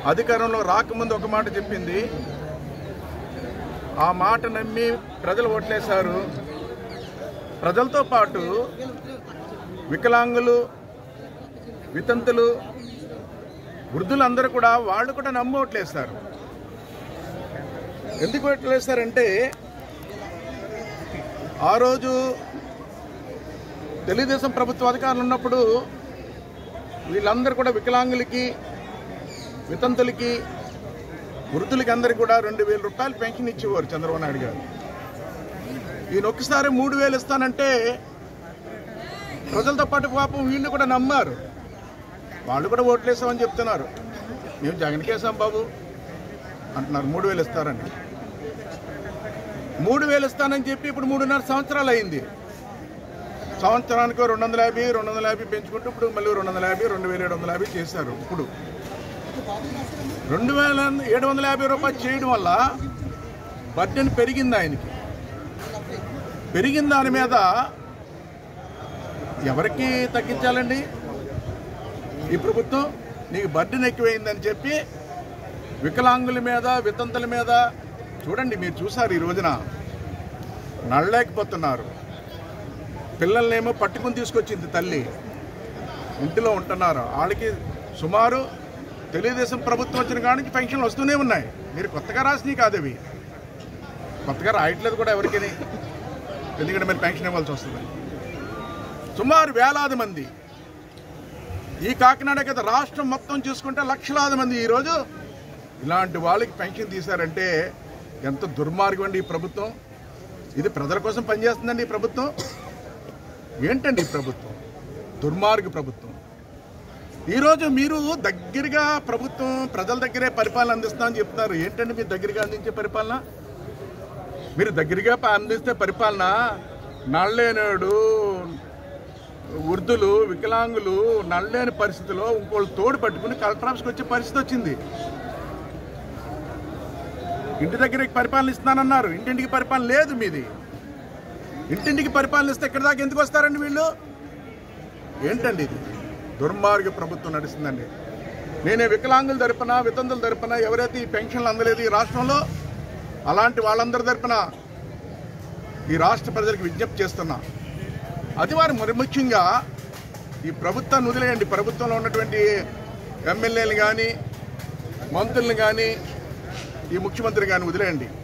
అధికారంలో రాకముందు ఒక మాట చెప్పింది ఆ మాట నమ్మి ప్రజలు ఓట్లేశారు ప్రజలతో పాటు వికలాంగులు వితంతులు వృద్ధులందరూ కూడా వాళ్ళు కూడా నమ్మి ఓట్లేస్తారు ఎందుకు ఓట్లేస్తారంటే ఆ రోజు తెలుగుదేశం ప్రభుత్వ అధికారులు ఉన్నప్పుడు వీళ్ళందరూ కూడా వికలాంగులకి వితంతులకి వృద్ధులకి అందరికి కూడా రెండు వేల రూపాయలు పెన్షన్ ఇచ్చేవారు చంద్రబాబు నాయుడు గారు ఈయన ఒక్కసారి మూడు వేలు ఇస్తానంటే ప్రజలతో పాటు పాపం వీళ్ళు కూడా నమ్మారు వాళ్ళు కూడా ఓట్లేసామని చెప్తున్నారు మేము జగన్కి వేసాం బాబు అంటున్నారు మూడు వేలు ఇస్తారని మూడు వేలు ఇస్తానని చెప్పి ఇప్పుడు మూడున్నర సంవత్సరాలు అయింది సంవత్సరానికి రెండు వందల యాభై రెండు వందల యాభై పెంచుకుంటూ ఇప్పుడు మళ్ళీ రెండు వందల యాభై రెండు వేల ఏడు వందల యాభై చేశారు ఇప్పుడు రెండు వేల ఏడు వందల యాభై రూపాయలు చేయడం వల్ల బడ్జెట్ పెరిగింది ఆయనకి పెరిగిన దాని మీద ఎవరికి తగ్గించాలండి ఈ ప్రభుత్వం నీకు బడ్డెన్ ఎక్కువైందని చెప్పి వికలాంగుల మీద వితంతుల మీద చూడండి మీరు చూసారు ఈ రోజున నడలేకపోతున్నారు పిల్లల్నేమో పట్టుకుని తీసుకొచ్చింది తల్లి ఇంటిలో ఉంటున్నారు వాళ్ళకి సుమారు తెలుగుదేశం ప్రభుత్వం వచ్చిన కాడి నుంచి పెన్షన్లు వస్తూనే ఉన్నాయి మీరు కొత్తగా రాసినవి కాదు అవి కొత్తగా రాయట్లేదు కూడా ఎవరికి ఎందుకంటే మీరు పెన్షన్ ఇవ్వాల్సి వస్తుంది సుమారు వేలాది మంది ఈ కాకినాడ కదా రాష్ట్రం మొత్తం చూసుకుంటే లక్షలాది మంది ఈరోజు ఇలాంటి వాళ్ళకి పెన్షన్ తీశారంటే ఎంత దుర్మార్గం అండి ఈ ప్రభుత్వం ఇది ప్రజల కోసం పనిచేస్తుందండి ఈ ప్రభుత్వం ఏంటండి ఈ ప్రభుత్వం దుర్మార్గ ప్రభుత్వం ఈరోజు మీరు దగ్గరగా ప్రభుత్వం ప్రజల దగ్గరే పరిపాలన అందిస్తామని చెప్తున్నారు ఏంటండి మీరు దగ్గరగా అందించే పరిపాలన మీరు దగ్గరగా ప- అందిస్తే పరిపాలన నళ్ళేనాడు వృద్ధులు వికలాంగులు నళ్ళలేని పరిస్థితిలో ఇంకోళ్ళు తోడు పట్టుకుని కలెక్టర్ ఆఫీస్కి వచ్చే పరిస్థితి వచ్చింది ఇంటి దగ్గరికి పరిపాలన ఇస్తున్నానన్నారు ఇంటింటికి పరిపాలన లేదు మీది ఇంటింటికి పరిపాలన ఇస్తే ఎక్కడి దాకా ఎందుకు వస్తారండి వీళ్ళు ఏంటండి ఇది దుర్మార్గ ప్రభుత్వం నడుస్తుందండి నేనే వికలాంగుల తరపున వితంతుల తరపున ఎవరైతే ఈ పెన్షన్లు అందలేదు ఈ రాష్ట్రంలో అలాంటి వాళ్ళందరి తరపున ఈ రాష్ట్ర ప్రజలకు విజ్ఞప్తి చేస్తున్నా అది వారు మరి ముఖ్యంగా ఈ ప్రభుత్వాన్ని వదిలేయండి ప్రభుత్వంలో ఉన్నటువంటి ఎమ్మెల్యేలు కానీ మంత్రులను కానీ ఈ ముఖ్యమంత్రి కానీ వదిలేయండి